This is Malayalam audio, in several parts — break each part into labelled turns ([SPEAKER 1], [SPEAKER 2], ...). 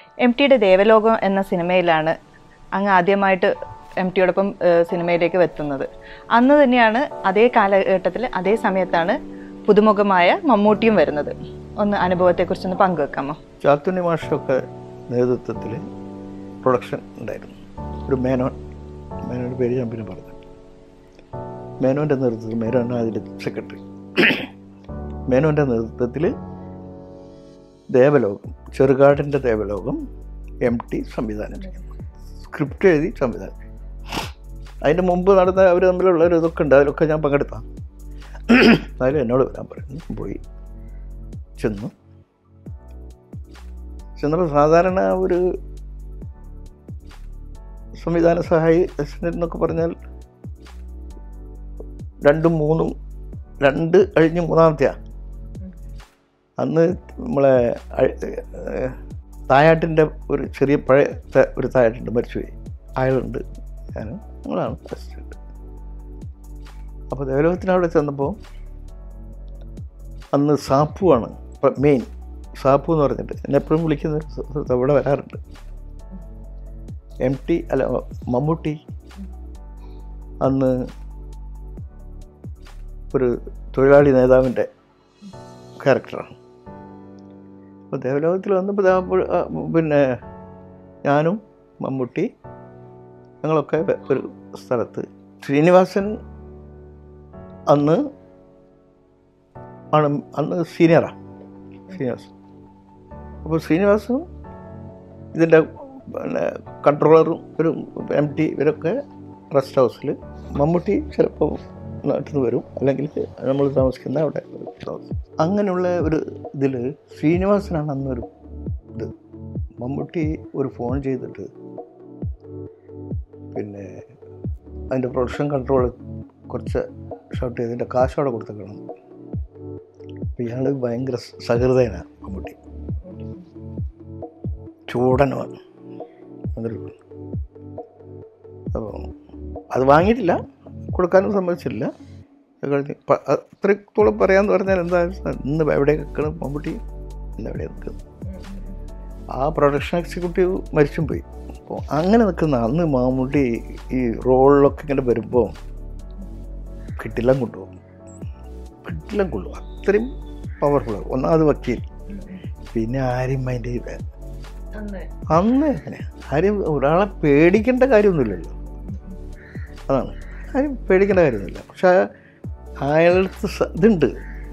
[SPEAKER 1] എം ടിയുടെ ദേവലോകം എന്ന സിനിമയിലാണ് അങ്ങ് ആദ്യമായിട്ട് എം ടിയോടൊപ്പം ഏഹ്, സിനിമയിലേക്ക് എത്തുന്നത് അന്ന് തന്നെയാണ് അതേ കാലഘട്ടത്തിൽ അതേ സമയത്താണ് പുതുമുഖമായ മമ്മൂട്ടിയും വരുന്നത് ഒന്ന് അനുഭവത്തെക്കുറിച്ചൊന്ന് പങ്കുവെക്കാമോ
[SPEAKER 2] ചാത്തുണ്ണി മാഷൊക്കെ നേതൃത്വത്തിൽ പ്രൊഡക്ഷൻ ഉണ്ടായിരുന്നു ഒരു മേനോൻ മേനോൻ്റെ പേര് ഞാൻ പിന്നെ പറഞ്ഞു മേനോൻ്റെ നേതൃത്വത്തിൽ മേനോനാണ് അതിൻ്റെ സെക്രട്ടറി മേനോൻ്റെ നേതൃത്വത്തിൽ ദേവലോകം ചെറുകാടിൻ്റെ ദേവലോകം എം ടി സംവിധാനം ചെയ്യും സ്ക്രിപ്റ്റ് എഴുതി സംവിധാനം ചെയ്യും അതിൻ്റെ മുമ്പ് നടന്ന അവർ തമ്മിലുള്ള ഒരു ഇതൊക്കെ ഉണ്ട് അതിലൊക്കെ ഞാൻ പങ്കെടുത്താം അതിൽ എന്നോട് വരാൻ പറഞ്ഞു പോയി ചെന്നു ചെന്നപ്പോൾ സാധാരണ ഒരു സംവിധാന സഹായി അസിസ്റ്റൻ്റ് എന്നൊക്കെ പറഞ്ഞാൽ രണ്ടും മൂന്നും രണ്ട് കഴിഞ്ഞ് മൂന്നാമത്തെയാണ് അന്ന് നമ്മളെ അഴ- ഏഹ് തായാട്ടിൻ്റെ ഒരു ചെറിയ പഴയ ത- ഒരു തായാട്ടുണ്ട് മരിച്ചുപോയി അയാളുണ്ട് ഞാനും ഞങ്ങളാണ് അസിസ്റ്റൻ്റ് അപ്പോൾ ദേവലോകത്തിന് അവിടെ ചെന്നപ്പോൾ അന്ന് സാപ്പുവാണ് മെയിൻ സാപ്പു എന്ന് പറഞ്ഞിട്ട് എന്നെ എപ്പോഴും വിളിക്കുന്ന ഒരു സുഹൃത്ത് അവിടെ വരാറുണ്ട് എം ടി അല്ല മമ്മൂട്ടി അന്ന് ഒരു തൊഴിലാളി നേതാവിൻ്റെ ക്യാരക്ടറാണ് അപ്പോൾ ദേവലോകത്തിൽ വന്നപ്പോൾ ദാ അപ്പോൾ, ആ, പിന്നെ ഞാനും മമ്മൂട്ടി ഞങ്ങളൊക്കെ വെ- ഒരു സ്ഥലത്ത് ശ്രീനിവാസൻ അന്ന് ആണ് അന്ന് സീനിയറാണ് ശ്രീനിവാസൻ അപ്പോൾ ശ്രീനിവാസും ഇതിൻ്റെ പിന്നെ കൺട്രോളറും ഒരു എം ടി ഇവരൊക്കെ റെസ്റ്റ് ഹൗസിൽ മമ്മൂട്ടി ചിലപ്പോൾ നാട്ടിൽ നിന്ന് വരും അല്ലെങ്കിൽ നമ്മൾ താമസിക്കുന്ന അവിടെ താമസിക്കും അങ്ങനെയുള്ള ഒരു ഇതിൽ ശ്രീനിവാസനാണ് അന്നൊരു ഇത് മമ്മൂട്ടി ഒരു ഫോൺ ചെയ്തിട്ട് പിന്നെ അതിൻ്റെ പ്രൊഡക്ഷൻ കൺട്രോൾ കുറച്ച് ഷൗട്ട് ചെയ്തതിൻ്റെ കാശ് അവിടെ കൊടുത്തേക്കണം അപ്പം ഇയാൾ ഭയങ്കര സഹൃദയനാണ് മമ്മൂട്ടി ചൂടനുമാണ് അതൊരു അപ്പോൾ അത് വാങ്ങിയിട്ടില്ല കൊടുക്കാനും സമ്മതിച്ചില്ല അത് കഴിഞ്ഞ് പ- അത്രത്തോളം പറയാന്ന് പറഞ്ഞാൽ എന്താ ഇന്ന് എവിടെ നിൽക്കണം മമ്മൂട്ടി ഇന്ന് എവിടെ നിൽക്കുന്നു ആ പ്രൊഡക്ഷൻ എക്സിക്യൂട്ടീവ് മരിച്ചും പോയി അപ്പോൾ അങ്ങനെ നിൽക്കുന്ന അന്ന് മമ്മൂട്ടി ഈ റോളിലൊക്കെ ഇങ്ങനെ വരുമ്പോൾ കിട്ടില്ലം കൊണ്ടുപോകും കിട്ടില്ലം കൊള്ളും അത്രയും പവർഫുൾ ഒന്നാമത് വക്കീൽ പിന്നെ ആരും മൈൻഡ് ചെയ്യില്ല അന്ന് അങ്ങനെ ആരും ഒരാളെ പേടിക്കേണ്ട കാര്യമൊന്നുമില്ലല്ലോ അതാണ് ആരും പേടിക്കേണ്ട കാര്യമൊന്നുമില്ല പക്ഷെ അയാളടുത്ത് സ- ഇതുണ്ട്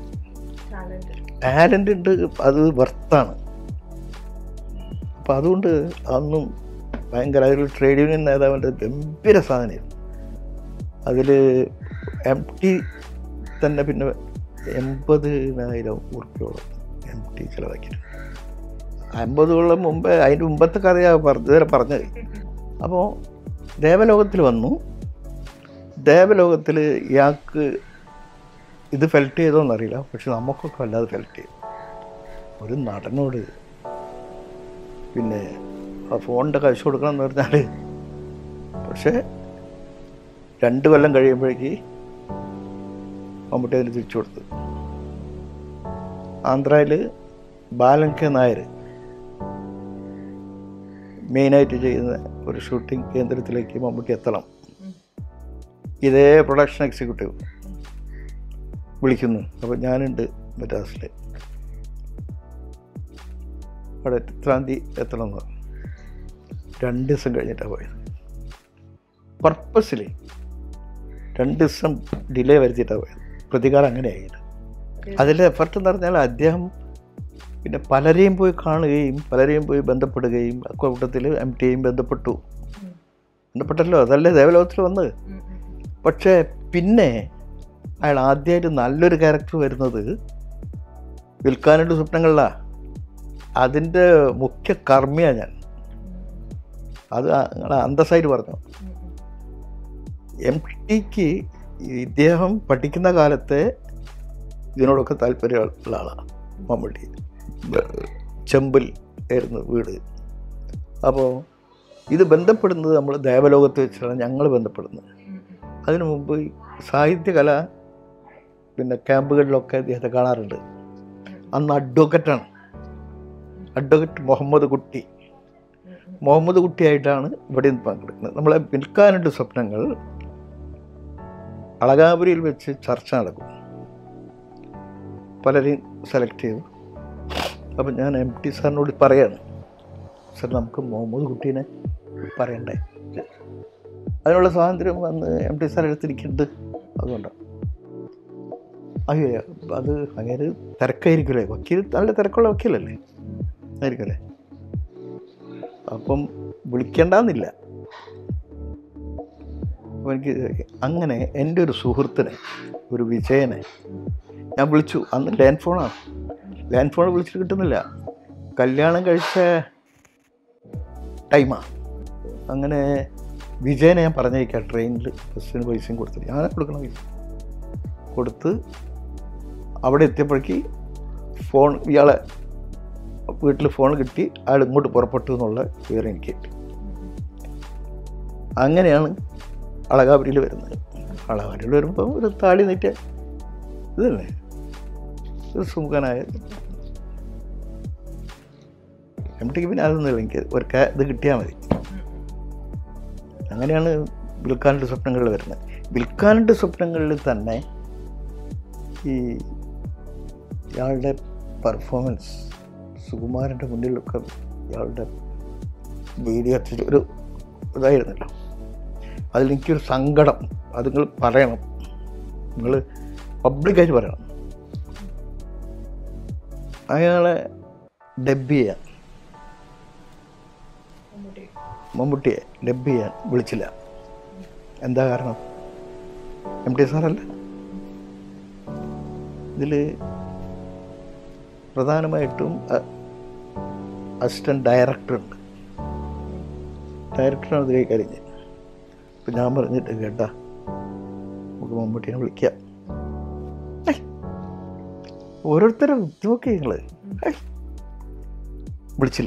[SPEAKER 2] ടാലൻ്റ് ഉണ്ട് അത് വർത്താണ് അപ്പം അതുകൊണ്ട് അന്നും ഭയങ്കര അതിൽ ട്രേഡ് യൂണിയൻ നേതാവിൻ്റെ ഗംഭീര സാധനമായിരുന്നു അതിൽ എം ടി തന്നെ പിന്നെ എൺപതിനായിരം ഉറുപ്പ്യോളം എം ടി ചിലവാക്കിയിട്ടുണ്ട് അമ്പത് കൊല്ലം മുമ്പേ അതിൻ്റെ മുമ്പത്തെ കഥയാണ് പറഞ്ഞ ഇതുവരെ പറഞ്ഞത് അപ്പോൾ ദേവലോകത്തിൽ വന്നു ദേവലോകത്തിൽ ഇയാൾക്ക് ഇത് ഫെൽറ്റ് ചെയ്തോന്നറിയില്ല പക്ഷെ നമുക്കൊക്കെ വല്ലാതെ ഫെൽറ്റ് ചെയ്തു ഒരു നടനോട് പിന്നെ ആ ഫോണിൻ്റെ കാശ് കൊടുക്കണം എന്ന് പറഞ്ഞാൽ പക്ഷേ രണ്ട് കൊല്ലം കഴിയുമ്പോഴേക്ക് മമ്മൂട്ടി അതിന് തിരിച്ചു കൊടുത്തു ആന്ധ്രയിൽ ബാലൻ കെ നായർ മെയിനായിട്ട് ചെയ്യുന്ന ഒരു ഷൂട്ടിംഗ് കേന്ദ്രത്തിലേക്ക് മമ്മൂട്ടി എത്തണം ഇതേ പ്രൊഡക്ഷൻ എക്സിക്യൂട്ടീവ് വിളിക്കുന്നു അപ്പോൾ ഞാനുണ്ട് മദ്രാസിൽ അവിടെ ഇത്രാം തീയതി എത്തണം എന്ന് പറഞ്ഞു രണ്ട് ദിവസം കഴിഞ്ഞിട്ടാണ് പോയത് പർപ്പസിലി രണ്ട് ദിവസം ഡിലേ വരുത്തിയിട്ടാണ് പോയത് പ്രതികാരം അങ്ങനെയായില്ല അതിലെ എഫർട്ട് എന്ന് പറഞ്ഞാൽ അദ്ദേഹം പിന്നെ പലരെയും പോയി കാണുകയും പലരെയും പോയി ബന്ധപ്പെടുകയും ആ കൂട്ടത്തിൽ എം ടിയെയും ബന്ധപ്പെട്ടു ബന്ധപ്പെട്ടല്ലോ അതല്ലേ ദേവലോകത്തിൽ വന്നത് പക്ഷേ പിന്നെ അയാൾ ആദ്യമായിട്ട് നല്ലൊരു ക്യാരക്ടർ വരുന്നത് വിൽക്കാനുണ്ട് സ്വപ്നങ്ങളിലാണ് അതിൻ്റെ മുഖ്യ കർമ്മിയാണ് ഞാൻ അത് നിങ്ങൾ അന്തസ്സായിട്ട് പറഞ്ഞു എം ടിക്ക് ഇദ്ദേഹം പഠിക്കുന്ന കാലത്തെ ഇതിനോടൊക്കെ താല്പര്യമുള്ള ആളാണ് മമ്മൂട്ടി ചെമ്പിൽ ആയിരുന്നു വീട് അപ്പോൾ ഇത് ബന്ധപ്പെടുന്നത് നമ്മൾ ദേവലോകത്ത് വെച്ചാണ് ഞങ്ങൾ ബന്ധപ്പെടുന്നത് അതിനു മുമ്പ് ഈ സാഹിത്യകല പിന്നെ ക്യാമ്പുകളിലൊക്കെ അദ്ദേഹത്തെ കാണാറുണ്ട് അന്ന് അഡ്വക്കറ്റാണ് അഡ്വക്കറ്റ് മുഹമ്മദ് കുട്ടി മുഹമ്മദ് കുട്ടിയായിട്ടാണ് ഇവിടെ പങ്കെടുക്കുന്നത് നമ്മളെ വിൽക്കാനുണ്ട് സ്വപ്നങ്ങൾ അളകാപുരിയിൽ വെച്ച് ചർച്ച നടക്കും പലരെയും സെലക്ട് ചെയ്തു അപ്പം ഞാൻ എം ടി സാറിനോട് പറയാണ് സാർ നമുക്ക് മുഹമ്മദ് കുട്ടീനെ പറയണ്ടേ അതിനുള്ള സ്വാതന്ത്ര്യം വന്ന് എം ടി സാർ എടുത്തിരിക്കുന്നുണ്ട് അതുകൊണ്ടാണ് അയ്യോ അത് അങ്ങനെ തിരക്കായിരിക്കുമല്ലേ വക്കീൽ നല്ല തിരക്കുള്ള വക്കീലല്ലേ ആയിരിക്കുമല്ലേ അപ്പം വിളിക്കേണ്ടെന്നില്ല അപ്പോൾ എനിക്ക് അങ്ങനെ എൻ്റെ ഒരു സുഹൃത്തിനെ ഒരു വിജയനെ ഞാൻ വിളിച്ചു അന്ന് ലാൻഡ് ഫോണാണ് ലാൻഡ് ഫോൺ വിളിച്ചിട്ട് കിട്ടുന്നില്ല കല്യാണം കഴിച്ച ടൈമാണ് അങ്ങനെ വിജയനെ ഞാൻ പറഞ്ഞേക്കാം ട്രെയിനിൽ ബസ്സിന് പൈസയും കൊടുത്തിട്ട് ഞാൻ കൊടുക്കണം പൈസ കൊടുത്ത് അവിടെ എത്തിയപ്പോഴേക്ക് ഫോൺ ഇയാളെ വീട്ടിൽ ഫോൺ കിട്ടി അയാൾ ഇങ്ങോട്ട് പുറപ്പെട്ടു എന്നുള്ള വിവരം എനിക്ക് കിട്ടി അങ്ങനെയാണ് അളകാപുരിയിൽ വരുന്നത് അളകാപുരിയിൽ വരുമ്പോൾ ഒരു താടി നീറ്റ ഇതല്ലേ ഒരു സുമുഖനായ എം ടിക്ക് പിന്നെ അതൊന്നുമില്ല എനിക്ക് ഒരു കാ ഇത് കിട്ടിയാൽ മതി അങ്ങനെയാണ് വിൽക്കാനുണ്ട് സ്വപ്നങ്ങളിൽ വരുന്നത് വിൽക്കാനുണ്ട് സ്വപ്നങ്ങളിൽ തന്നെ ഈ ഇയാളുടെ പെർഫോമൻസ് സുകുമാരൻ്റെ മുന്നിലൊക്കെ ഇയാളുടെ വീഡിയോ ഒരു ഇതായിരുന്നല്ലോ അതിലെനിക്കൊരു സങ്കടം അത് നിങ്ങൾ പറയണം നിങ്ങൾ പബ്ലിക്കായിട്ട് പറയണം അയാളെ ഡബ് ചെയ്യാൻ മമ്മൂട്ടിയെ ഡബ് ചെയ്യാൻ വിളിച്ചില്ല എന്താ കാരണം എം ടി സാറല്ല ഇതിൽ പ്രധാനമായിട്ടും അസിസ്റ്റൻറ്റ് ഡയറക്ടറുണ്ട് ഡയറക്ടറാണ് ഇത് കൈകാര്യം ചെയ്യുന്നത് അപ്പം ഞാൻ പറഞ്ഞിട്ട് കേട്ടാ നമുക്ക് മമ്മൂട്ടിനെ വിളിക്കാം ഐ, ഓരോരുത്തരും നോക്കി നിങ്ങൾ വിളിച്ചില്ല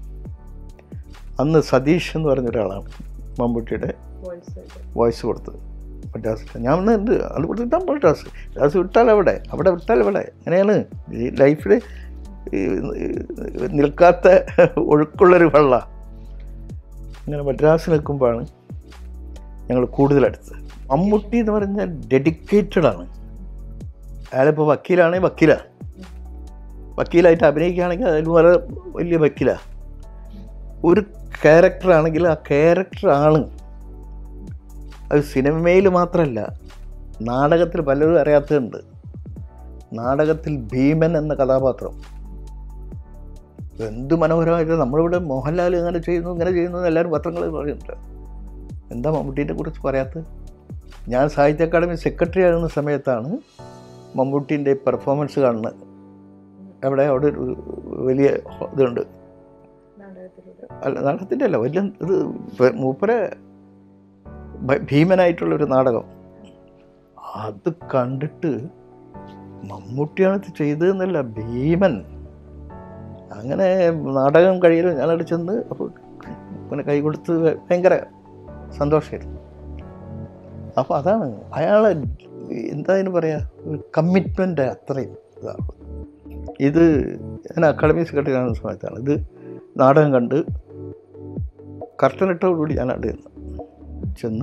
[SPEAKER 2] അന്ന് സതീഷ് എന്ന് പറഞ്ഞ ഒരാളാണ് മമ്മൂട്ടിയുടെ വോയിസ് കൊടുത്തത് മദ്രാസ് ഞാൻ ഒന്ന് എന്ത് അത് കൊടുത്തിട്ടാൽ മദ്രാസ് മദ്രാസ് വിട്ടാൽ എവിടെ അവിടെ വിട്ടാൽ എവിടെ അങ്ങനെയാണ് ഈ ലൈഫിൽ നിൽക്കാത്ത ഒഴുക്കുള്ളൊരു വെള്ള അങ്ങനെ മദ്രാസ് നിൽക്കുമ്പോഴാണ് ഞങ്ങൾ കൂടുതലടുത്ത് മമ്മൂട്ടി എന്ന് പറഞ്ഞാൽ ഡെഡിക്കേറ്റഡ് ആണ് അയാളിപ്പോൾ വക്കീലാണെങ്കിൽ വക്കീലാണ് വക്കീലായിട്ട് അഭിനയിക്കുകയാണെങ്കിൽ അതിൽ വളരെ വലിയ വക്കീലാണ് ഒരു ക്യാരക്ടറാണെങ്കിൽ ആ ക്യാരക്ടറാണ് അത് സിനിമയിൽ മാത്രമല്ല നാടകത്തിൽ പലരും അറിയാത്തതുണ്ട് നാടകത്തിൽ ഭീമൻ എന്ന കഥാപാത്രം എന്ത് മനോഹരമായിട്ട് നമ്മളിവിടെ മോഹൻലാൽ ഇങ്ങനെ ചെയ്യുന്നു ഇങ്ങനെ ചെയ്യുന്നു എന്ന് എല്ലാവരും പത്രങ്ങളിൽ പറയുന്നുണ്ട് എന്താ മമ്മൂട്ടീനെ കുറിച്ച് പറയാത്തത് ഞാൻ സാഹിത്യ അക്കാദമി സെക്രട്ടറി ആകുന്ന സമയത്താണ് മമ്മൂട്ടീൻ്റെ പെർഫോമൻസ് കാണുന്നത് അവിടെ അവിടെ ഒരു വലിയ ഇതുണ്ട് അല്ല നാടകത്തിൻ്റെ അല്ല വലിയ ഇത് ഇപ്പൊ മൂപ്പരെ ഭ- ഭീമനായിട്ടുള്ളൊരു നാടകം അത് കണ്ടിട്ട് മമ്മൂട്ടിയാണ് ഇത് ചെയ്തതെന്നല്ല ഭീമൻ അങ്ങനെ നാടകം കഴിയലും ഞാനവിടെ ചെന്ന് അപ്പോൾ പിന്നെ കൈ കൊടുത്ത് ഭയങ്കര സന്തോഷമായിരുന്നു അപ്പോൾ അതാണ് അയാളെ എന്താ അതിന് പറയുക ഒരു കമ്മിറ്റ്മെൻ്റ് അത്രയും ഇതാണ് ഇത് ഞാൻ അക്കാഡമി സെക്രട്ടറി ആകുന്ന സമയത്താണ് ഇത് നാടകം കണ്ട് കർട്ടനിട്ടോടുകൂടി ഞാൻ അവിടെ ചെന്ന് ചെന്ന്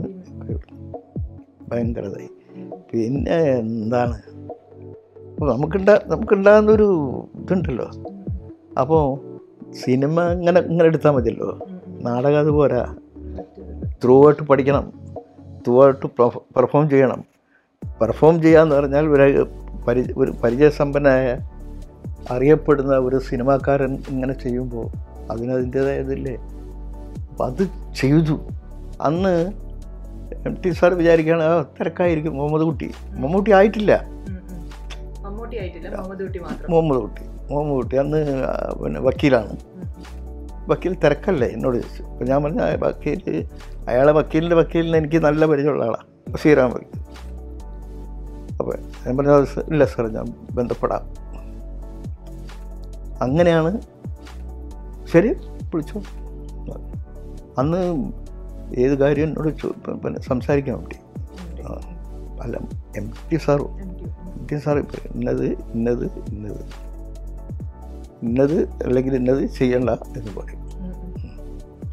[SPEAKER 2] ഭയങ്കരതായി പിന്നെ എന്താണ് അപ്പോൾ നമുക്കുണ്ടാ നമുക്കുണ്ടാകുന്നൊരു ഇതുണ്ടല്ലോ അപ്പോൾ സിനിമ ഇങ്ങനെ ഇങ്ങനെ എടുത്താൽ മതിയല്ലോ നാടകം അതുപോരാ ത്രൂ ഔട്ട് പഠിക്കണം ത്രൂ ഔട്ട് പെർഫോം ചെയ്യണം പെർഫോം ചെയ്യാന്ന് പറഞ്ഞാൽ ഒരു പരി ഒരു പരിചയസമ്പന്നനായ അറിയപ്പെടുന്ന ഒരു സിനിമാക്കാരൻ ഇങ്ങനെ ചെയ്യുമ്പോൾ അതിനതിൻ്റേതായ ഇതില്ലേ അപ്പം അത് ചെയ്തു അന്ന് എം ടി സാർ വിചാരിക്കുകയാണ് ആ തിരക്കായിരിക്കും മുഹമ്മദ് കുട്ടി മമ്മൂട്ടി ആയിട്ടില്ല
[SPEAKER 1] മമ്മൂട്ടി ആയിട്ടില്ല മുഹമ്മദ് കുട്ടി മാത്രം
[SPEAKER 2] മുഹമ്മദ് കുട്ടി മുഹമ്മദ് കുട്ടി അന്ന് ആ, പിന്നെ വക്കീലാണ് വക്കീൽ തിരക്കല്ലേ എന്നോട് ചോദിച്ചു അപ്പോൾ ഞാൻ പറഞ്ഞ "ആ, വക്കീൽ അയാളെ വക്കീലിൻ്റെ വക്കീലിന് എനിക്ക് നല്ല പരിചയമുള്ള ആളാണ് ശ്രീറാം വക്കീൽ അപ്പോൾ ഞാൻ പറഞ്ഞു "അത് സ- ഇല്ല സാർ ഞാൻ ബന്ധപ്പെടാം അങ്ങനെയാണ് ശരി വിളിച്ചു അന്ന് ഏത് കാര്യം എന്നോട് ചോ- പിന്നെ സംസാരിക്കാൻ വേണ്ടി ആ, അല്ല എം ടി സാറും എം ടി സാർ ഇപ്പോൾ ഇന്നത് ഇന്നത് ഇന്നത് ഇന്നത് അല്ലെങ്കിൽ ഇന്നത് ചെയ്യണ്ട എന്ന് പറയും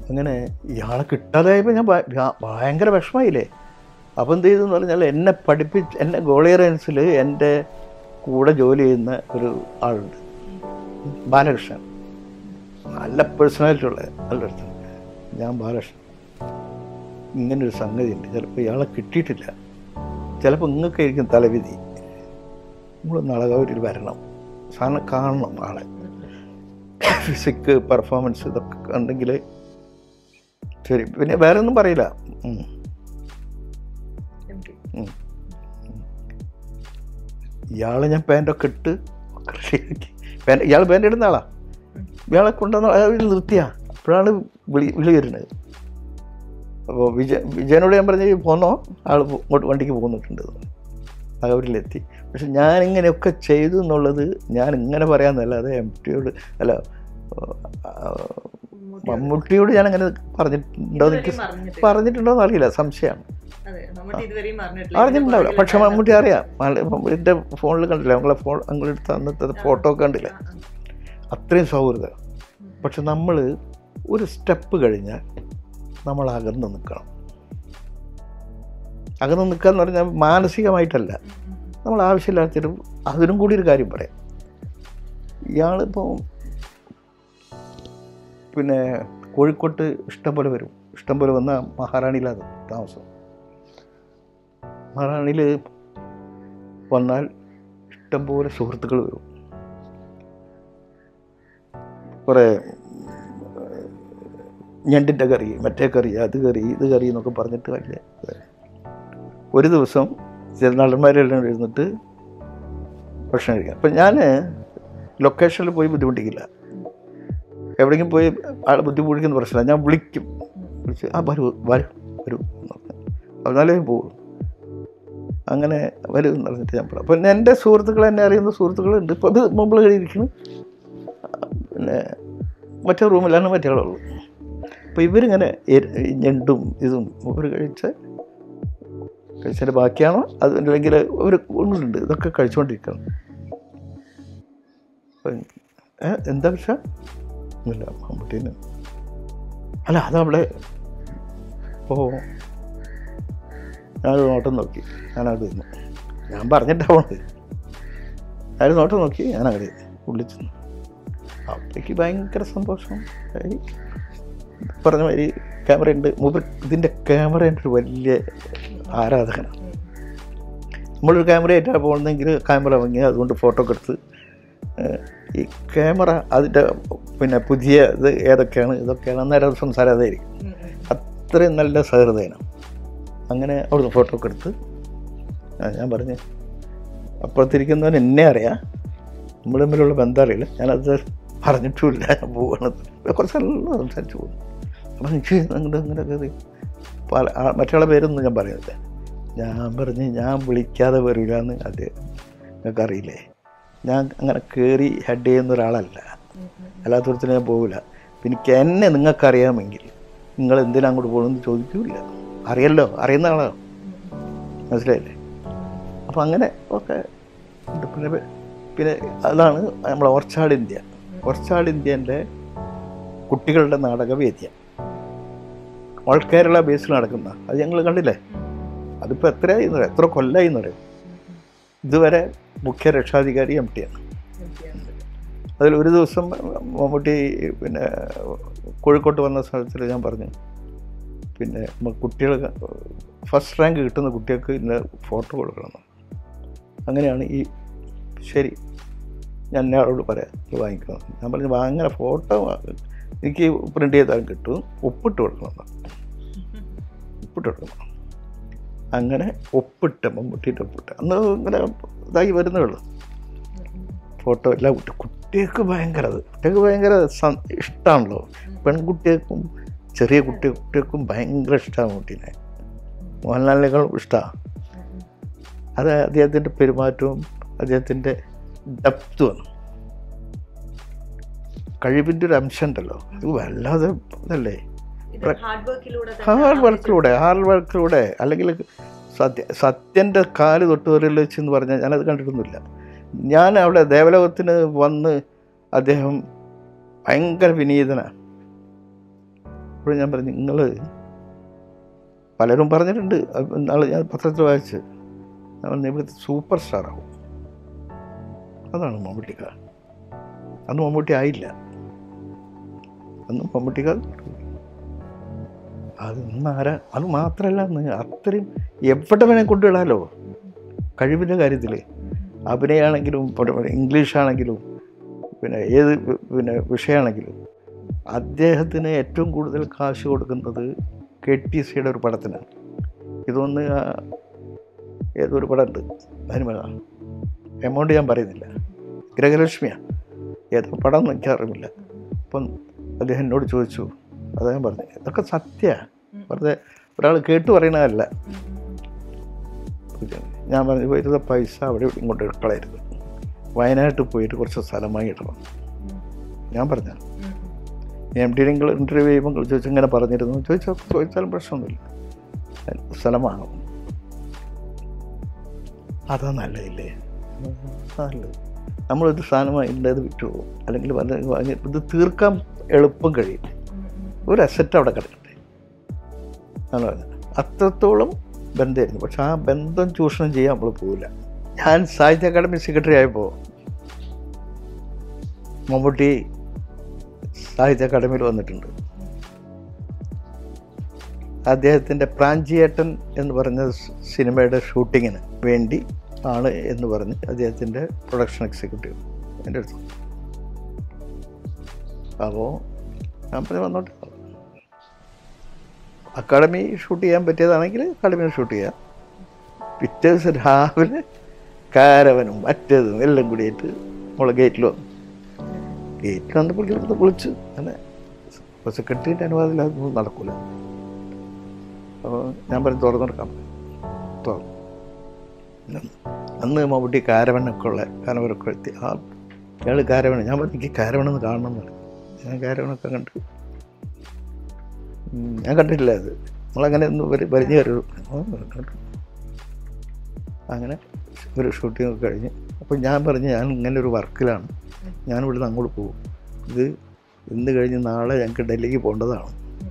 [SPEAKER 2] അങ്ങനെ ഇയാളെ കിട്ടാതായപ്പോൾ ഞാൻ ഭ- ഭ- ഭയങ്കര വിഷമമായില്ലേ അപ്പം എന്ത് ചെയ്തെന്ന് പറഞ്ഞാൽ എന്നെ പഠിപ്പിച്ച് എന്നെ ഗോളിയറൻസിൽ എൻ്റെ കൂടെ ജോലി ചെയ്യുന്ന ഒരു ആളുണ്ട് ബാലകൃഷ്ണൻ നല്ല പേഴ്സണാലിറ്റി ഉള്ള നല്ല അടുത്ത് ഞാൻ ബാലകൃഷ്ണൻ ഇങ്ങനൊരു സംഗതി ഉണ്ട് ചിലപ്പോൾ ഇയാളെ കിട്ടിയിട്ടില്ല ചിലപ്പോൾ ഇങ്ങൾക്കായിരിക്കും തലവിധി നമ്മൾ നളകാവൂരിൽ വരണം സാധനം കാണണം ആളെ ഫിസിക്ക് പെർഫോമൻസ് ഇതൊക്കെ ഉണ്ടെങ്കിൽ ശരി പിന്നെ വേറെ ഒന്നും പറയില്ല ഉം. ഉം. ഇയാളെ ഞാൻ പാൻറ്റൊക്കെ ഇട്ട് ഒക്കെ റെഡിയാക്കി പാൻറ് ഇയാൾ പാൻറ് ഇടുന്ന ആളാ ഇയാളെ കൊണ്ടുവന്ന അയാൾ നിർത്തിയാ അപ്പോഴാണ് വിളി വിളി വരുന്നത് അപ്പോൾ വിജയ വിജയനോട് ഞാൻ പറഞ്ഞു പോന്നോ ആൾ ഇങ്ങോട്ട് വണ്ടിക്ക് പോന്നിട്ടുണ്ട് അവരിലെത്തി പക്ഷെ ഞാൻ ഇങ്ങനെയൊക്കെ ചെയ്തു എന്നുള്ളത് ഞാൻ ഇങ്ങനെ പറയാമെന്നല്ലാതെ എം ടിയോട് അല്ല ആ, മമ്മൂട്ടിയോട് ഞാൻ അങ്ങനെ പറഞ്ഞിട്ടുണ്ടോ എന്ന് എനിക്ക് പറഞ്ഞിട്ടുണ്ടോ എന്ന് അറിയില്ല സംശയമാണ് അറിഞ്ഞിട്ടുണ്ടാവില്ല പക്ഷെ മമ്മൂട്ടി അറിയാം എൻ്റെ ഫോണിൽ കണ്ടില്ല ഞങ്ങളെ ഫോൺ ഞങ്ങളെടുത്ത് അന്നത്തെ ഫോട്ടോ കണ്ടില്ല അത്രയും സൗഹൃദം പക്ഷെ നമ്മൾ ഒരു സ്റ്റെപ്പ് കഴിഞ്ഞാൽ നമ്മൾ അകന്ന് നിൽക്കണം അകന്ന് നിൽക്കുക എന്ന് പറഞ്ഞാൽ മാനസികമായിട്ടല്ല നമ്മൾ ആവശ്യമില്ലാത്തൊരു അതിനും കൂടി ഒരു കാര്യം പറയാം ഇയാളിപ്പോൾ പിന്നെ കോഴിക്കോട്ട് ഇഷ്ടം പോലെ വരും ഇഷ്ടം പോലെ വന്ന മഹാറാണിയിലാണ് താമസം മഹാറാണിയിൽ വന്നാൽ ഇഷ്ടംപോലെ സുഹൃത്തുക്കൾ വരും കുറേ ഞണ്ടിൻ്റെ കറി മറ്റേ കറി അത് കറി ഇത് കറി എന്നൊക്കെ പറഞ്ഞിട്ട് വലിയ ഇത്. ഒരു ദിവസം ചില നടന്മാരെല്ലാം ഇരുന്നിട്ട് ഭക്ഷണം കഴിക്കാം അപ്പം ഞാൻ ലൊക്കേഷനിൽ പോയി ബുദ്ധിമുട്ടിക്കില്ല എവിടെയെങ്കിലും പോയി ആളെ ബുദ്ധിമുട്ടിക്കുന്ന പ്രശ്നമില്ല ഞാൻ വിളിക്കും വിളിച്ച് ആ വരൂ വരൂ വരൂ എന്ന് പറഞ്ഞു എന്നാലേ പോകും അങ്ങനെ വരും എന്ന് പറഞ്ഞിട്ട് ഞാൻ പറയാം അപ്പം എൻ്റെ സുഹൃത്തുക്കൾ എന്നെ അറിയുന്ന സുഹൃത്തുക്കളുണ്ട് ഇപ്പോൾ ഇത് മുമ്പിൽ കഴിയിരിക്കുന്നു പിന്നെ മറ്റേ റൂമിലാണ് മറ്റേ ആളുള്ളൂ അപ്പോൾ ഇവരിങ്ങനെ എ- ഞണ്ടും ഇതും ഇവർ കഴിച്ച കഴിച്ചതിൻ്റെ ബാക്കിയാണോ അത് അല്ലെങ്കിൽ ഒരു ഒന്നുണ്ട് ഇതൊക്കെ കഴിച്ചുകൊണ്ടിരിക്കണം അപ്പം, ഏ, എന്താ പക്ഷേ ഒന്നുമില്ല മമ്മൂട്ടീന് അല്ല അതവിടെ ഓ ഞാനൊരു നോട്ടം നോക്കി ഞാനവിടെ ഇരുന്നു ഞാൻ പറഞ്ഞിട്ടാ പോണത് ഞാനൊരു നോട്ടം നോക്കി ഞാൻ അവിടെ വിളിച്ചു അപ്പോഴേക്ക് ഭയങ്കര സന്തോഷം ആയി. പറഞ്ഞ മാതിരി ക്യാമറ ഉണ്ട് മൂപ്പർ ഇതിൻ്റെ ക്യാമറേൻ്റെ ഒരു വലിയ ആരാധകനാണ് നമ്മളൊരു ക്യാമറ ആയിട്ടാണ് പോകുന്നതെങ്കിൽ ക്യാമറ വാങ്ങി അതുകൊണ്ട് ഫോട്ടോ ഒക്കെ എടുത്ത് ഏഹ്, ഈ ക്യാമറ അതിൻ്റെ പിന്നെ പുതിയ ഇത് ഏതൊക്കെയാണ് ഇതൊക്കെയാണ് അന്നേരം സംസാരം അതായിരിക്കും അത്രയും നല്ല സഹൃദയനാണ് അങ്ങനെ അവിടുന്ന് ഫോട്ടോ ഒക്കെ എടുത്ത് ആ, ഞാൻ പറഞ്ഞു അപ്പുറത്തിരിക്കുന്നവൻ എന്നെ അറിയാം നമ്മൾ തമ്മിലുള്ള ബന്ധം അറിയില്ല ഞാനത് പറഞ്ഞിട്ടുമില്ല ഞാൻ പോകണത് കുറച്ച് നല്ല സംസാരിച്ചു പോകുന്നു അപ്പം എനിക്ക് അങ്ങോട്ട് അങ്ങനെ കയറി പല ആ- മറ്റുള്ള പേരൊന്നും ഞാൻ പറയുന്നില്ല ഞാൻ പറഞ്ഞ് ഞാൻ വിളിക്കാതെ വരില്ല എന്ന് അത് നിങ്ങൾക്ക് അറിയില്ലേ ഞാൻ അങ്ങനെ കയറി ഹെഡ് ചെയ്യുന്ന ഒരാളല്ല അല്ലാത്തടത്തിന് ഞാൻ പോകില്ല പിന്നെ എനിക്ക് എന്നെ നിങ്ങൾക്കറിയാമെങ്കിൽ നിങ്ങൾ എന്തിനാ അങ്ങോട്ട് പോകണമെന്ന് ചോദിക്കൂല അറിയല്ലോ അറിയുന്ന ആളാണ് മനസ്സിലായില്ലേ അപ്പം അങ്ങനെ ഒക്കെ ഉണ്ട്. പിന്നെ പിന്നെ അതാണ് നമ്മളെ ഓർച്ചാഡ് ഇന്ത്യ ഓർച്ചാഡ് ഇന്ത്യൻ്റെ കുട്ടികളുടെ നാടകവേദ്യ ഓൾ കേരള ബേസിൽ നടക്കുന്ന അത് ഞങ്ങൾ കണ്ടില്ലേ അതിപ്പോൾ എത്രയായി എന്ന് പറയാം എത്ര കൊല്ലമായി എന്ന് പറയും ഇതുവരെ മുഖ്യ രക്ഷാധികാരി എം ടിയാണ് അതിൽ ഒരു ദിവസം മമ്മൂട്ടി പിന്നെ കോഴിക്കോട്ട് വന്ന സ്ഥലത്തിൽ ഞാൻ പറഞ്ഞു പിന്നെ കുട്ടികൾ ഫസ്റ്റ് റാങ്ക് കിട്ടുന്ന കുട്ടികൾക്ക് ഇന്ന ഫോട്ടോ കൊടുക്കണം അങ്ങനെയാണ് ഈ ശരി ഞാൻ ആളോട് പറയാം ഇത് വാങ്ങിക്കണം ഞാൻ പറഞ്ഞു അങ്ങനെ ഫോട്ടോ എനിക്ക് പ്രിൻ്റ് ചെയ്താലും കിട്ടും ഒപ്പിട്ട് കൊടുക്കണം എന്ന്. ഒപ്പിട്ട് കൊടുക്കണം അങ്ങനെ ഒപ്പിട്ട് മമ്മൂട്ടിയിട്ട് ഒപ്പിട്ട് അന്ന് ഇങ്ങനെ ഇതായി വരുന്നേ ഉള്ളൂ ഫോട്ടോ എല്ലാം കുട്ടി കുട്ടികൾക്ക് ഭയങ്കര അത് കുട്ടികൾക്ക് ഭയങ്കര സം- ഇഷ്ടമാണല്ലോ പെൺകുട്ടികൾക്കും ചെറിയ കുട്ടി കുട്ടികൾക്കും ഭയങ്കര ഇഷ്ടമാണ് കുട്ടീനെ മോഹൻലാലിനേക്കാളും ഇഷ്ടമാണ് അത് അദ്ദേഹത്തിൻ്റെ പെരുമാറ്റവും അദ്ദേഹത്തിൻ്റെ ഡെപ്തുമാണ് കഴിവിൻ്റെ ഒരു അംശം ഉണ്ടല്ലോ അത് വല്ലാതെ ഇതല്ലേ ഹാർഡ് വർക്കിലൂടെ ഹാർഡ് വർക്കിലൂടെ അല്ലെങ്കിൽ സത്യ സത്യൻ്റെ കാല് തൊട്ടുവരൽ വെച്ച് എന്ന് പറഞ്ഞാൽ ഞാനത് കണ്ടിട്ടൊന്നുമില്ല ഞാൻ അവിടെ ദേവലോകത്തിന് വന്ന് അദ്ദേഹം ഭയങ്കര വിനീതനാണ് അപ്പോൾ ഞാൻ പറഞ്ഞു നിങ്ങൾ പലരും പറഞ്ഞിട്ടുണ്ട് അത് നാളെ ഞാൻ പത്രത്തിൽ വായിച്ച് ഞാൻ പറഞ്ഞു ഇവിടുത്തെ സൂപ്പർ സ്റ്റാർ ആവും അതാണ് മമ്മൂട്ടിക്ക അന്ന് മമ്മൂട്ടി ആയില്ല അന്ന് മമ്മൂട്ടിക്ക അത് ഇന്ന് ആരാ അത് മാത്രമല്ല അന്ന് അത്രയും എവിടെ വേണേൽ കൊണ്ടുവിടാലോ കഴിവിൻ്റെ കാര്യത്തിൽ അഭിനയമാണെങ്കിലും ഇപ്പോൾ ഇംഗ്ലീഷ് ആണെങ്കിലും പിന്നെ ഏത് വി- പിന്നെ വിഷയമാണെങ്കിലും അദ്ദേഹത്തിന് ഏറ്റവും കൂടുതൽ കാശ് കൊടുക്കുന്നത് കെ ടി സിയുടെ ഒരു പടത്തിനാണ് ഇതൊന്ന് ആ ഏതൊരു പടമുണ്ട് അതിന് എമൗണ്ട് ഞാൻ പറയുന്നില്ല ഗ്രഹലക്ഷ്മിയാണ് ഏതോ പടം എന്ന് എനിക്കറിയില്ല അപ്പം അദ്ദേഹം എന്നോട് ചോദിച്ചു അദ്ദേഹം പറഞ്ഞു ഇതൊക്കെ സത്യമാണ് വെറുതെ ഒരാൾ കേട്ട് പറയണതല്ല ഞാൻ പറഞ്ഞു വരുന്ന പൈസ അവിടെ ഇവിടെ ഇങ്ങോട്ട് കളയരുത് വയനാട്ടിൽ പോയിട്ട് കുറച്ച് സ്ഥലമായി ഇടണം ഞാൻ പറഞ്ഞു എം ടി നിങ്ങൾ ഇൻ്റർവ്യൂ ചെയ്യുമ്പോൾ നിങ്ങൾ ചോദിച്ചു ഇങ്ങനെ പറഞ്ഞിരുന്നു ചോദിച്ചാൽ ചോദിച്ചാലും പ്രശ്നമൊന്നുമില്ല സ്ഥലമാണ് അതാ നല്ലതില്ലേ അതാ നല്ലത് നമ്മളൊരു സാധനമായി ഉള്ളത് വിട്ടു പോകും അല്ലെങ്കിൽ വല്ല- വാങ്ങി- ഇത് തീർക്കാൻ എളുപ്പം കഴിയും ഒരു അസറ്റ് അവിടെ കിടക്കട്ടെ എന്നാണ് പറഞ്ഞത് അത്രത്തോളം ബന്ധമായിരുന്നു പക്ഷെ ആ ബന്ധം ചൂഷണം ചെയ്യാൻ നമ്മൾ പോവില്ല ഞാൻ സാഹിത്യ അക്കാദമി സെക്രട്ടറി ആയപ്പോൾ മമ്മൂട്ടി സാഹിത്യ അക്കാദമിയിൽ വന്നിട്ടുണ്ട് അദ്ദേഹത്തിൻ്റെ പ്രാഞ്ചിയേട്ടൻ എന്ന് പറഞ്ഞ സ് സിനിമയുടെ ഷൂട്ടിങ്ങിന് വേണ്ടി ആണ് എന്ന് പറഞ്ഞ് അദ്ദേഹത്തിൻ്റെ പ്രൊഡക്ഷൻ എക്സിക്യൂട്ടീവ് എൻ്റെ അടുത്ത് അപ്പോൾ ഞാൻ പറഞ്ഞു വന്നോട്ടെ അക്കാഡമി ഷൂട്ട് ചെയ്യാൻ പറ്റിയതാണെങ്കിൽ അക്കാഡമിയിൽ ഷൂട്ട് ചെയ്യാം പിറ്റേ ദിവസം രാവിലെ കാരവനും മറ്റേതും എല്ലാം കൂടിയിട്ട് നമ്മളെ ഗേറ്റിൽ വന്നു ഗേറ്റിൽ വന്നപ്പോൾ ഇവിടുന്ന് വിളിച്ചു അങ്ങനെ ഇപ്പോൾ സെക്രട്ടറിൻ്റെ അനുവാദം അതൊന്നും നടക്കില്ല അപ്പോൾ ഞാൻ പറഞ്ഞു തുറന്നു കൊടുക്കാം തുറന്നു അന്ന് അന്ന് മമ്മൂട്ടി കാരവനൊക്കെ ഉള്ള കാരവനൊക്കെ എത്തി ആ ഇയാൾ കാരവൺ ഞാൻ പറഞ്ഞു എനിക്ക് കാരവണെന്ന് കാണണം എന്ന് പറഞ്ഞു ഞാൻ കാരവണൊക്കെ കണ്ടു ഉം, ഞാൻ കണ്ടിട്ടില്ല അത് നമ്മളങ്ങനെ ഒന്ന് വരി- വലിഞ്ഞു കയറി കണ്ടു അങ്ങനെ ഒരു ഷൂട്ടിംഗ് ഒക്കെ കഴിഞ്ഞ് അപ്പോൾ ഞാൻ പറഞ്ഞു ഞാൻ ഇങ്ങനെ ഒരു വർക്കിലാണ് ഞാൻ ഇവിടുന്ന് അങ്ങോട്ട് പോകും ഇത് ഇന്ന് കഴിഞ്ഞ് നാളെ ഞങ്ങൾക്ക് ഡൽഹിക്ക് പോകേണ്ടതാണ്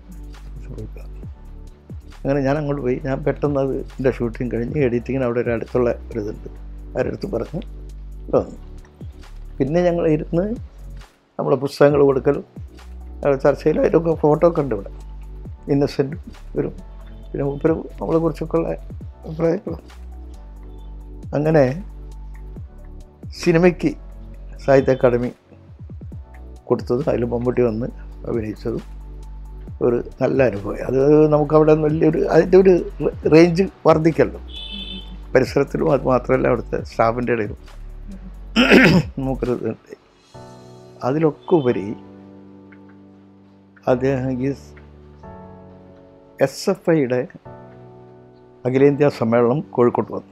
[SPEAKER 2] അങ്ങനെ ഞാൻ അങ്ങോട്ട് പോയി ഞാൻ പെട്ടെന്ന് അത് എൻ്റെ ഷൂട്ടിങ് കഴിഞ്ഞ് എഡിറ്റിങ്ങിന് അവിടെ ഒരു അടുത്തുള്ള ഒരു ഇതുണ്ട് അവരുടെ അടുത്ത് പറഞ്ഞ് വന്നു പിന്നെ ഞങ്ങൾ ഇരുന്ന് നമ്മളെ പുസ്തകങ്ങൾ കൊടുക്കലും അവിടെ ചർച്ചയിലും അതിലൊക്കെ ഫോട്ടോ ഒക്കെ ഉണ്ട് ഇവിടെ ഇന്നസെൻറ്റും വരും പിന്നെ മൂപ്പരും നമ്മളെ കുറിച്ചൊക്കെയുള്ള അഭിപ്രായങ്ങളും അങ്ങനെ സിനിമയ്ക്ക് സാഹിത്യ അക്കാദമി കൊടുത്തതും അതിൽ മമ്മൂട്ടി വന്ന് അഭിനയിച്ചതും ഒരു നല്ല അനുഭവം അത് നമുക്കവിടെ വലിയൊരു അതിൻ്റെ ഒരു റേഞ്ച് വർദ്ധിക്കല്ലോ പരിസരത്തിലും അത് മാത്രമല്ല അവിടുത്തെ സ്റ്റാഫിൻ്റെ ഇടയിലും നമുക്കൊരു ഇതുണ്ട്. അതിലൊക്കെ ഉപരി അദ്ദേഹം ഈ എസ് എഫ് ഐയുടെ അഖിലേന്ത്യാ സമ്മേളനം കോഴിക്കോട്ട് വന്നു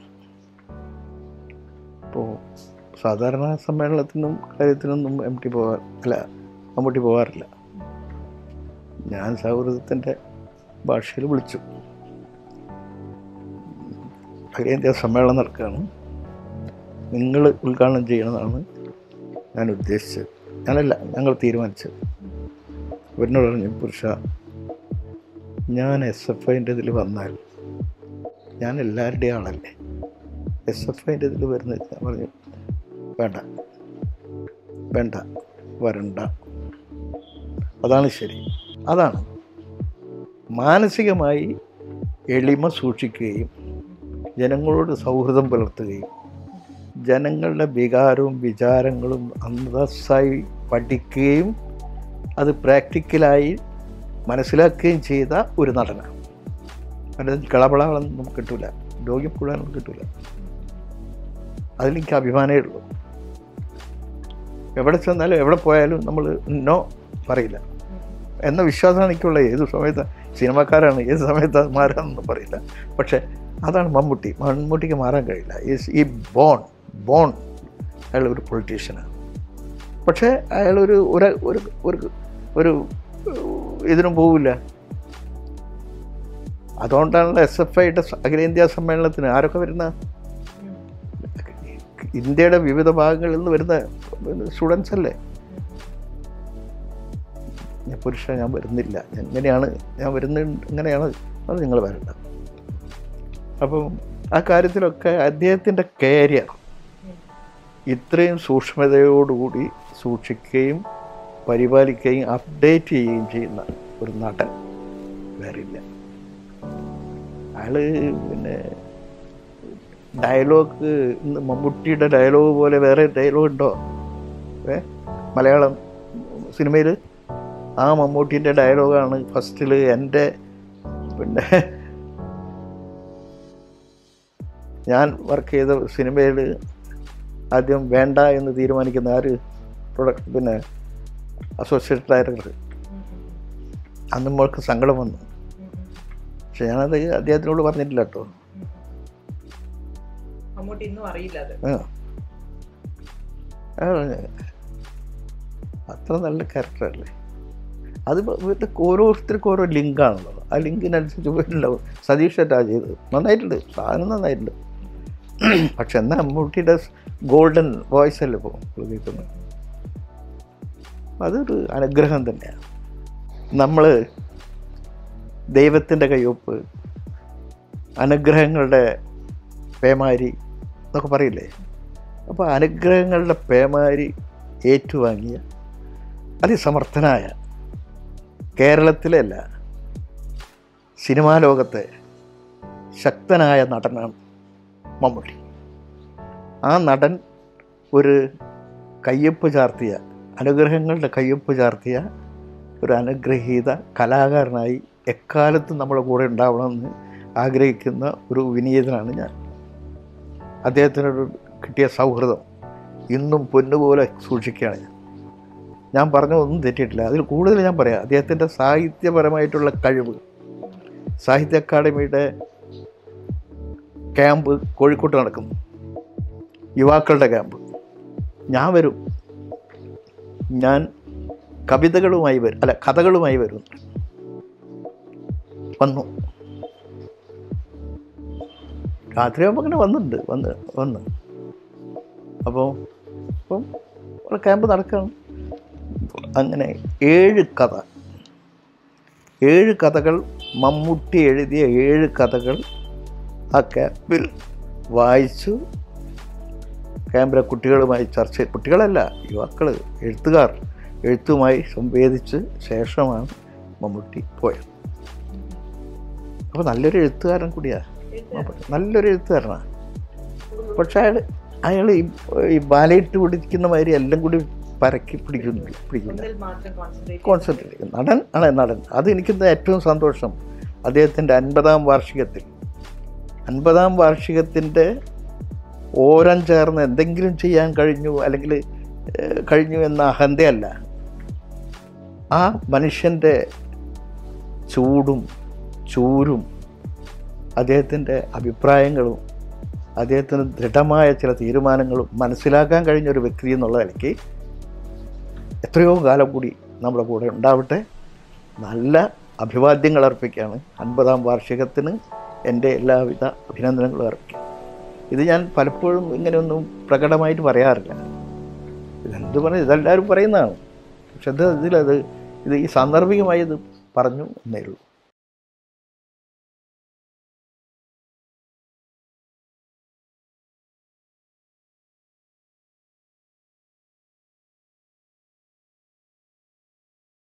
[SPEAKER 2] അപ്പോൾ സാധാരണ സമ്മേളനത്തിനും കാര്യത്തിനൊന്നും എം ടി പോകാർ അല്ല മമ്മൂട്ടി പോകാറില്ല ഞാൻ സൗഹൃദത്തിൻ്റെ ഭാഷയിൽ വിളിച്ചു അഖിലേന്ത്യാ സമ്മേളനം നടക്കുകയാണ് നിങ്ങൾ ഉദ്ഘാടനം ചെയ്യണമെന്നാണ് ഞാൻ ഉദ്ദേശിച്ചത് ഞാനല്ല ഞങ്ങൾ തീരുമാനിച്ചത് ഇവരിനോട് പറഞ്ഞു പുരുഷ ഞാൻ എസ് എഫ് ഐൻ്റെ ഇതിൽ വന്നാൽ ഞാൻ എല്ലാവരുടെയും ആളല്ലേ എസ് എഫ് ഐൻ്റെ ഇതിൽ വരുന്ന ഞാൻ പറഞ്ഞു വേണ്ട വേണ്ട വരണ്ട അതാണ് ശരി അതാണ് മാനസികമായി എളിമ സൂക്ഷിക്കുകയും ജനങ്ങളോട് സൗഹൃദം പുലർത്തുകയും ജനങ്ങളുടെ വികാരവും വിചാരങ്ങളും അന്തസ്സായി പഠിക്കുകയും അത് പ്രാക്ടിക്കലായി മനസ്സിലാക്കുകയും ചെയ്ത ഒരു നടനാണ് അതിൽ കളപളകളൊന്നും നമുക്ക് കിട്ടൂല രോഗ്യം കൂടാനൊന്നും കിട്ടൂല അതിലെനിക്ക് അഭിമാനമേ ഉള്ളൂ എവിടെ ചെന്നാലും എവിടെ പോയാലും നമ്മൾ നോ പറയില്ല എന്ന വിശ്വാസമാണ് എനിക്കുള്ളത് ഏത് സമയത്ത് സിനിമക്കാരാണ് ഏത് സമയത്ത് മാറാമെന്നൊന്നും പറയില്ല പക്ഷേ അതാണ് മമ്മൂട്ടി മമ്മൂട്ടിക്ക് മാറാൻ കഴിയില്ല ഈസ് ഈ ബോൺ ബോൺ അയാൾ ഒരു പൊളിറ്റീഷ്യനാണ് പക്ഷേ അയാളൊരു ഒരു ഒരു ഒരു ഒരു ഇതിനും പോവില്ല അതുകൊണ്ടാണല്ലോ എസ് എഫ് ഐയുടെ അഖിലേന്ത്യാ സമ്മേളനത്തിന് ആരൊക്കെ വരുന്ന ഇന്ത്യയുടെ വിവിധ ഭാഗങ്ങളിൽ നിന്ന് വരുന്ന സ്റ്റുഡൻസ് അല്ലേ ഞാൻ പുരുഷ ഞാൻ വരുന്നില്ല എങ്ങനെയാണ് ഞാൻ വരുന്ന ഇങ്ങനെയാണ് അത് നിങ്ങൾ വരണ്ട അപ്പം ആ കാര്യത്തിലൊക്കെ അദ്ദേഹത്തിൻ്റെ കാരിയർ ഇത്രയും സൂക്ഷ്മതയോടുകൂടി സൂക്ഷിക്കുകയും പരിപാലിക്കുകയും അപ്ഡേറ്റ് ചെയ്യുകയും ചെയ്യുന്ന ഒരു നടൻ വേറില്ല അയാള് പിന്നെ ഡയലോഗ് ഇന്ന് മമ്മൂട്ടിയുടെ ഡയലോഗ് പോലെ വേറെ ഡയലോഗ് ഉണ്ടോ ഏ മലയാളം സിനിമയിൽ ആ മമ്മൂട്ടീൻ്റെ ഡയലോഗാണ് ഫസ്റ്റിൽ എൻ്റെ പിന്നെ ഞാൻ വർക്ക് ചെയ്ത സിനിമയിൽ ആദ്യം വേണ്ട എന്ന് തീരുമാനിക്കുന്ന ആര് പ്രൊഡക്ട് പിന്നെ അസോസിയേറ്റ് ഡയറക്ടർ അന്ന് നമ്മൾക്ക് സങ്കടം വന്നു പക്ഷെ ഞാനത് അദ്ദേഹത്തിനോട് പറഞ്ഞിട്ടില്ല കേട്ടോ
[SPEAKER 1] മമ്മൂട്ടി ഇന്നും അറിയില്ല അത്
[SPEAKER 2] ആ അയാൾ പറഞ്ഞു, അത്ര നല്ല ക്യാരക്ടറല്ലേ അത് ഇപ്പൊ ഇവരുടെ ഓരോരുത്തർക്കും ഓരോ ലിങ്കാണല്ലോ ആ ലിങ്കിനനുസരിച്ച് പോയിട്ടുണ്ടാവും സതീഷ് രാജ ചെയ്തത് നന്നായിട്ടുണ്ട് സാധനം നന്നായിട്ടുണ്ട് പക്ഷെ എന്നാൽ മമ്മൂട്ടിയുടെ ഗോൾഡൻ വോയിസ് അല്ലേ ഇപ്പോൾ കേൾക്കുന്നത് അതൊരു അനുഗ്രഹം തന്നെയാണ് നമ്മൾ ദൈവത്തിൻ്റെ കയ്യൊപ്പ് അനുഗ്രഹങ്ങളുടെ പേമാരി എന്നൊക്കെ പറയില്ലേ അപ്പോൾ അനുഗ്രഹങ്ങളുടെ പേമാരി ഏറ്റുവാങ്ങിയ അതിസമർത്ഥനായ കേരളത്തിലെ അല്ല സിനിമാ ലോകത്തെ ശക്തനായ നടനാണ് മമ്മൂട്ടി ആ നടൻ ഒരു കയ്യൊപ്പ് ചാർത്തിയ അനുഗ്രഹങ്ങളുടെ കയ്യൊപ്പ് ചാർത്തിയ ഒരു അനുഗ്രഹീത കലാകാരനായി എക്കാലത്തും നമ്മുടെ കൂടെ ഉണ്ടാവണമെന്ന് ആഗ്രഹിക്കുന്ന ഒരു വിനീതനാണ് ഞാൻ അദ്ദേഹത്തിനോട് കിട്ടിയ സൗഹൃദം ഇന്നും പൊന്നുപോലെ സൂക്ഷിക്കുകയാണ് ഞാൻ ഞാൻ പറഞ്ഞതൊന്നും തെറ്റിയിട്ടില്ല അതിൽ കൂടുതൽ ഞാൻ പറയാം അദ്ദേഹത്തിൻ്റെ സാഹിത്യപരമായിട്ടുള്ള കഴിവ് സാഹിത്യ അക്കാദമിയുടെ ക്യാമ്പ് കോഴിക്കോട്ട് നടക്കുന്നു യുവാക്കളുടെ ക്യാമ്പ് ഞാൻ വരും ഞാൻ കവിതകളുമായി വരും അല്ല കഥകളുമായി വരും വന്നു രാത്രിയാകുമ്പോൾ അങ്ങനെ വന്നിട്ടുണ്ട് വന്ന് വന്ന് അപ്പോൾ അപ്പം ഒരു ക്യാമ്പ് നടക്കണം അങ്ങനെ ഏഴ് കഥ ഏഴ് കഥകൾ മമ്മൂട്ടി എഴുതിയ ഏഴ് കഥകൾ ആ ക്യാമ്പിൽ വായിച്ചു ക്യാമ്പിലെ കുട്ടികളുമായി ചർച്ച കുട്ടികളല്ല യുവാക്കൾ എഴുത്തുകാർ എഴുത്തുമായി സംവേദിച്ച് ശേഷമാണ് മമ്മൂട്ടി പോയത് അപ്പോൾ നല്ലൊരു എഴുത്തുകാരൻ കൂടിയാണ് മമ്മൂട്ടി. നല്ലൊരു എഴുത്തുകാരനാണ് പക്ഷെ അയാൾ അയാൾ ഈ ഈ ബാലയിട്ട് പിടിക്കുന്ന മാതിരി എല്ലാം കൂടി പരക്കി പിടിക്കുന്നു പിടിക്കില്ല
[SPEAKER 1] മാത്രം കോൺസെൻട്രേറ്റ്
[SPEAKER 2] കോൺസെൻട്രേറ്റ് ചെയ്യും നടൻ ആണ് നടൻ അത് എനിക്കിന്ന് ഏറ്റവും സന്തോഷം അദ്ദേഹത്തിൻ്റെ അൻപതാം വാർഷികത്തിൽ അൻപതാം വാർഷികത്തിൻ്റെ ഓരം ചേർന്ന് എന്തെങ്കിലും ചെയ്യാൻ കഴിഞ്ഞു അല്ലെങ്കിൽ ഏഹ്, കഴിഞ്ഞു എന്ന അഹന്തയല്ല ആ മനുഷ്യൻ്റെ ചൂടും ചൂരും അദ്ദേഹത്തിൻ്റെ അഭിപ്രായങ്ങളും അദ്ദേഹത്തിന് ദൃഢമായ ചില തീരുമാനങ്ങളും മനസ്സിലാക്കാൻ കഴിഞ്ഞ ഒരു വ്യക്തി എന്നുള്ള നിലയ്ക്ക് എത്രയോ കാലം കൂടി നമ്മുടെ കൂടെ ഉണ്ടാവട്ടെ നല്ല അഭിവാദ്യങ്ങൾ അർപ്പിക്കുകയാണ് അൻപതാം വാർഷികത്തിന് എൻ്റെ എല്ലാവിധ അഭിനന്ദനങ്ങളും അർപ്പിക്കും ഇത് ഞാൻ പലപ്പോഴും ഇങ്ങനെയൊന്നും പ്രകടമായിട്ട് പറയാറില്ല ഇതെന്ത് പറയുന്നത് ഇതെല്ലാവരും പറയുന്നതാണ് പക്ഷെ ഇത് ഇതിലത് ഇത് ഈ സാന്ദർഭികമായി ഇത് പറഞ്ഞു എന്നേ ഉള്ളൂ